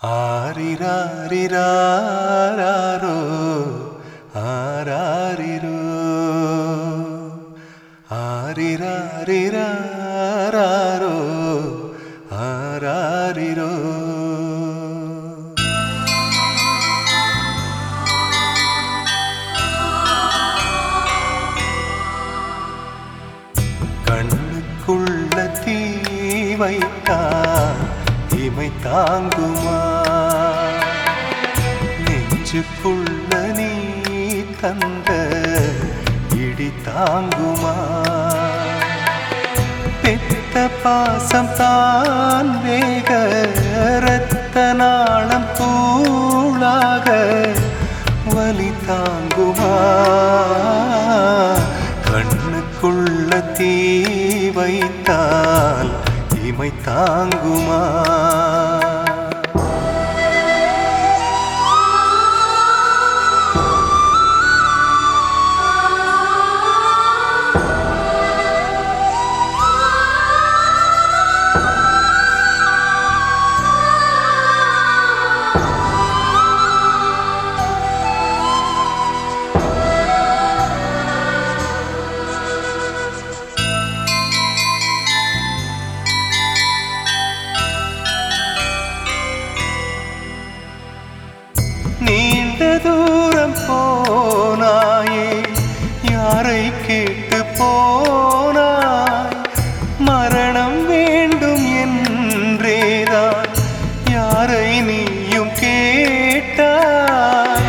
ஆரிராரிராரோ ஆராரிரோ ஆரிராரிராரோ ஆராரிரோ கண்ணுக்குள்ள தீ வைத்தா இமை தாங்குமா நெஞ்சுக்குள்ள நீ தந்த இடி தாங்குமா பெத்த பாசம் தான் வேக ரத்த நாளம் தூளாக வலி தாங்குமா கண்ணுக்குள்ள தீ வைத்தால் இமை தாங்குமா நீண்ட தூரம் போனாயே யாரை கேட்டு போனாய் மரணம் வேண்டும் என்றேதான் யாரை நீயும் கேட்டாய்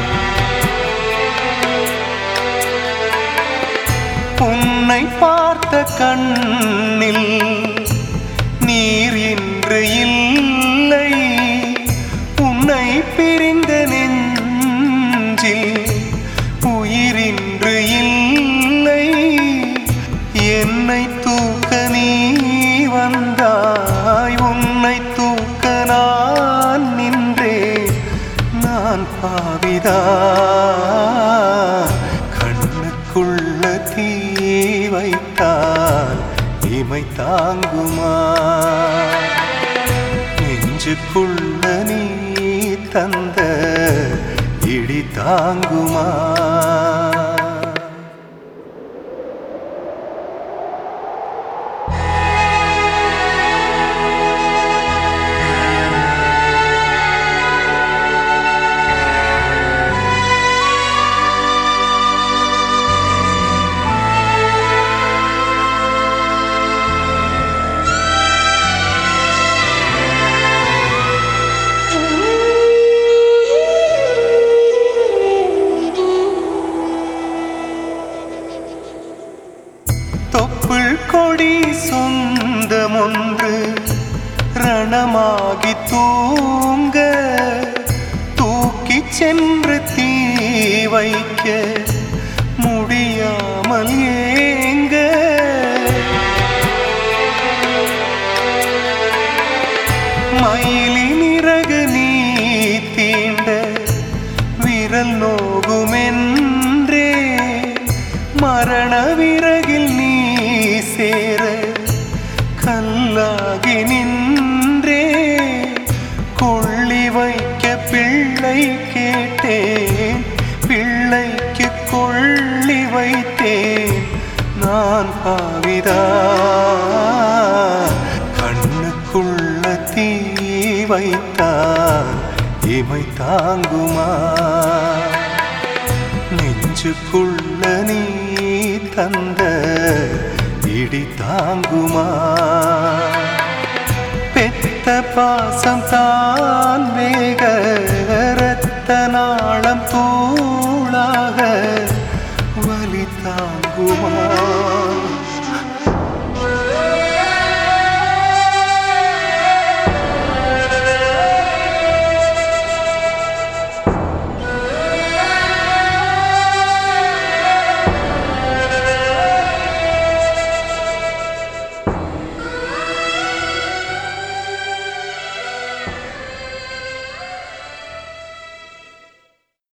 உன்னை பார்த்த கண்ணில் நீர் இன்று இல்லை உன்னை பிரிந்த நெஞ்சில் உயிரின்று இல்லை என்னை தூக்க நீ வந்தாய் உன்னை தூக்க நான் நின்றேன் நான் பாவிதா கண்ணுக்குள்ள தீ வைத்தால் இமை தாங்குமா நெஞ்சுக்குள்ள நீ தந்த இடி தாங்குமா தொப்புள் கொடி சொந்தமொன்று ரணமாகி தூங்க தூக்கிச் சென்று தீ வைக்க முடியாமல் ஏங்க மயிலின் இறகு நீ தீண்ட விரல் நோகுமென்றே மரண விறகில் நீ சேர கல்லாகி நின்றே கொள்ளி வைக்க பிள்ளை கேட்டேன் பிள்ளைக்கு கொள்ளி வைத்தேன் நான் பாவிதா கண்ணுக்குள்ள தீ வைத்தான் இமை தாங்குமா நெஞ்சுக்குள்ள நீ தந்த இடி தாங்குமா பெத்த பாசம் தான் வேக ரத்த நாளம் தூ